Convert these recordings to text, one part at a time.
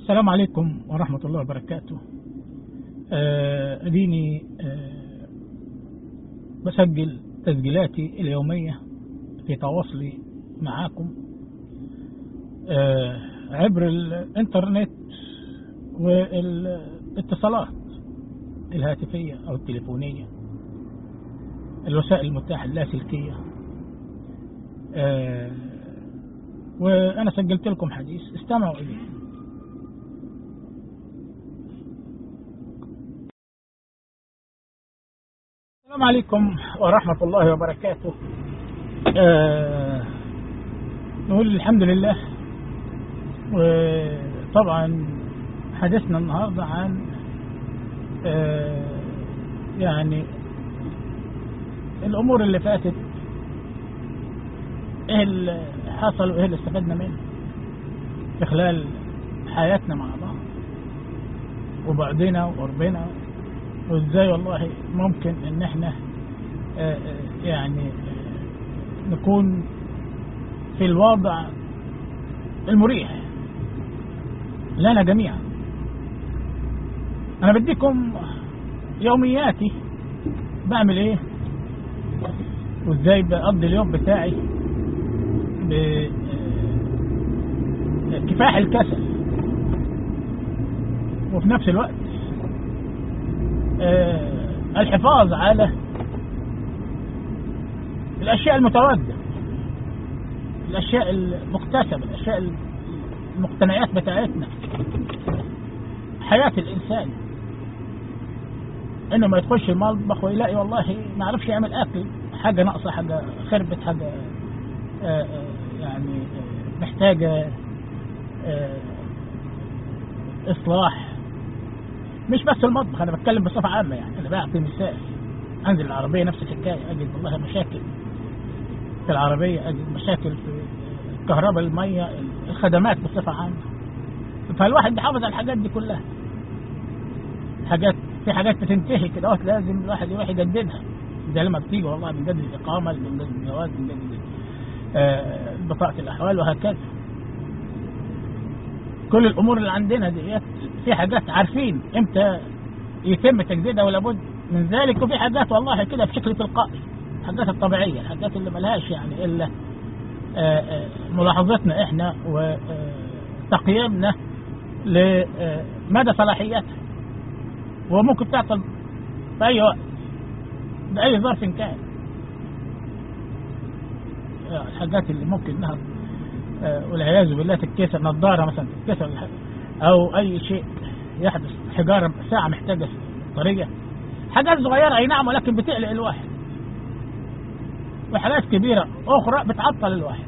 السلام عليكم ورحمة الله وبركاته آه، أديني آه، بسجل تسجيلاتي اليومية في تواصلي معاكم آه، عبر الإنترنت والاتصالات الهاتفية أو التليفونية الوسائل المتاحة اللاسلكية آه، وأنا سجلت لكم حديث استمعوا إليه السلام عليكم ورحمة الله وبركاته آه نقول الحمد لله وطبعا حديثنا النهاردة عن آه يعني الأمور اللي فاتت ايه اللي حصل وايه اللي استفدنا منه في خلال حياتنا مع بعض وبعدنا وقربنا وازاي والله ممكن ان احنا آه، آه، يعني آه، نكون في الوضع المريح لنا جميعا انا بديكم يومياتي بعمل ايه وازاي بقضي اليوم بتاعي بكفاح الكسل وفي نفس الوقت آه، الحفاظ على الأشياء المتواجدة الأشياء المكتسبة الأشياء المقتنيات بتاعتنا حياة الإنسان إنه ما يدخلش المطبخ ويلاقي والله ما عرفش يعمل أكل حاجة ناقصة حاجة خربت حاجة آه، آه، يعني آه، محتاجة آه، إصلاح مش بس المطبخ انا بتكلم بصفه عامه يعني انا بعطي مثال انزل العربيه نفس الحكايه اجد والله مشاكل في العربيه اجد مشاكل في الكهرباء الميه الخدمات بصفه عامه فالواحد بيحافظ على الحاجات دي كلها حاجات في حاجات بتنتهي كده وقت لازم الواحد يروح يجددها زي لما بتيجي والله بنجدد الاقامه بنجدد الجواز بنجدد آه، بطاقه الاحوال وهكذا كل الامور اللي عندنا ديت في حاجات عارفين امتى يتم تجديدها ولا بد من ذلك وفي حاجات والله كده بشكل تلقائي الحاجات الطبيعيه الحاجات اللي ملهاش يعني الا آه، آه، ملاحظتنا احنا وتقييمنا لمدى صلاحيتها وممكن تعطل في اي وقت باي ظرف كان آه، الحاجات اللي ممكن انها آه، والعياذ بالله تتكسر نظاره مثلا تتكسر او اي شيء يحدث حجاره ساعه محتاجه طريه حاجات صغيره اي نعم ولكن بتقلق الواحد وحاجات كبيره اخرى بتعطل الواحد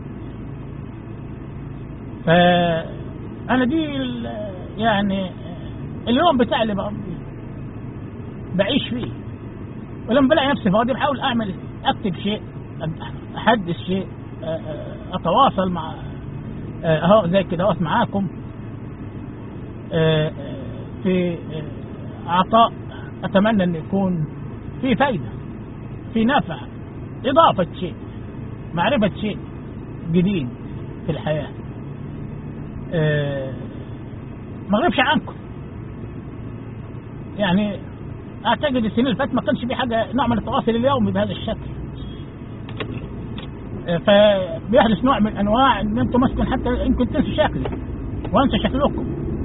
فانا دي ال- يعني اليوم بتاعي اللي بقضيه بعيش فيه ولما بلاقي نفسي فاضي بحاول اعمل اكتب شيء احدث شيء آه، آه، اتواصل مع آه، اهو زي كده اهوت معاكم آه، آه، في آه، عطاء اتمنى ان يكون في فايده في نفع اضافه شيء معرفه شيء جديد في الحياه آه، ما اغيبش عنكم يعني اعتقد السنين اللي فاتت ما كانش في حاجه نوع من التواصل اليومي بهذا الشكل آه، فبيحدث نوع من انواع ان انتم مسكن حتى يمكن تنسوا شكلي وانسى شكلكم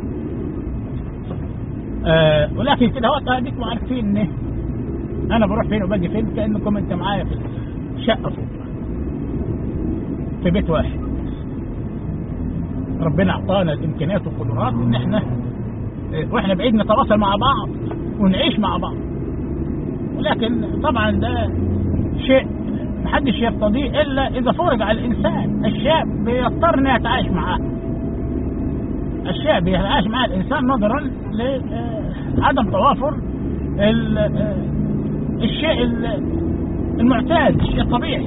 آه ولكن كده هو اديكم عارفين ان انا بروح فين وباجي فين كانكم انت معايا في الشقه فوق في بيت واحد ربنا اعطانا الامكانيات والقدرات ان احنا آه، واحنا بعيد نتواصل مع بعض ونعيش مع بعض ولكن طبعا ده شيء محدش يرتضيه الا اذا فرض على الانسان الشاب بيضطر انه يتعايش معاه الشاب يتعايش مع الانسان نظرا لعدم توافر ال- آه، الشيء ال- المعتاد الشيء الطبيعي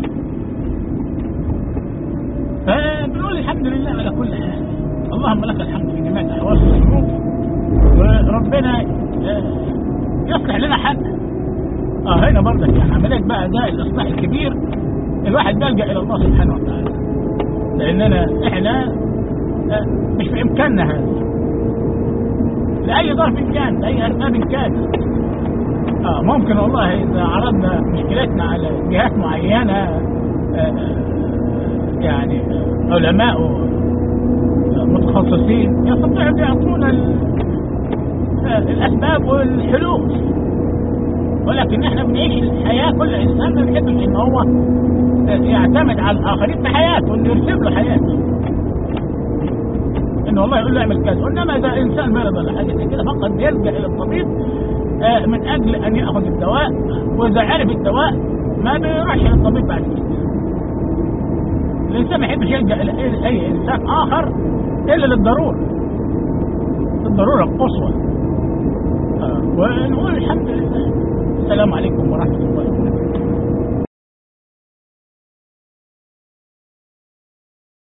فبنقول الحمد لله على كل حال اللهم لك الحمد في جميع الاحوال والظروف وربنا آه، يصلح لنا حالنا اه هنا برضك يعني عمليه بقى ده الاصلاح الكبير الواحد بيلجا الى الله سبحانه وتعالى لاننا احنا آه، مش في امكاننا هذا لاي ظرف كان لاي اسباب كان آه ممكن والله اذا عرضنا مشكلتنا على جهات معينه آه يعني علماء متخصصين يستطيعوا ان يعطونا الاسباب والحلول ولكن احنا بنعيش الحياه كل انسان ما بيحبش ان هو يعتمد على الاخرين في حياته انه يرسم له حياته انه والله يقول له اعمل كذا انما اذا انسان مرض ولا حاجه زي كده فقط يلجا الى الطبيب من اجل ان ياخذ الدواء واذا عرف الدواء ما بيروحش للطبيب بعد كده الانسان ما يحبش يلجا الى اي انسان اخر الا للضروره الضروره القصوى ونقول الحمد لله السلام عليكم ورحمه الله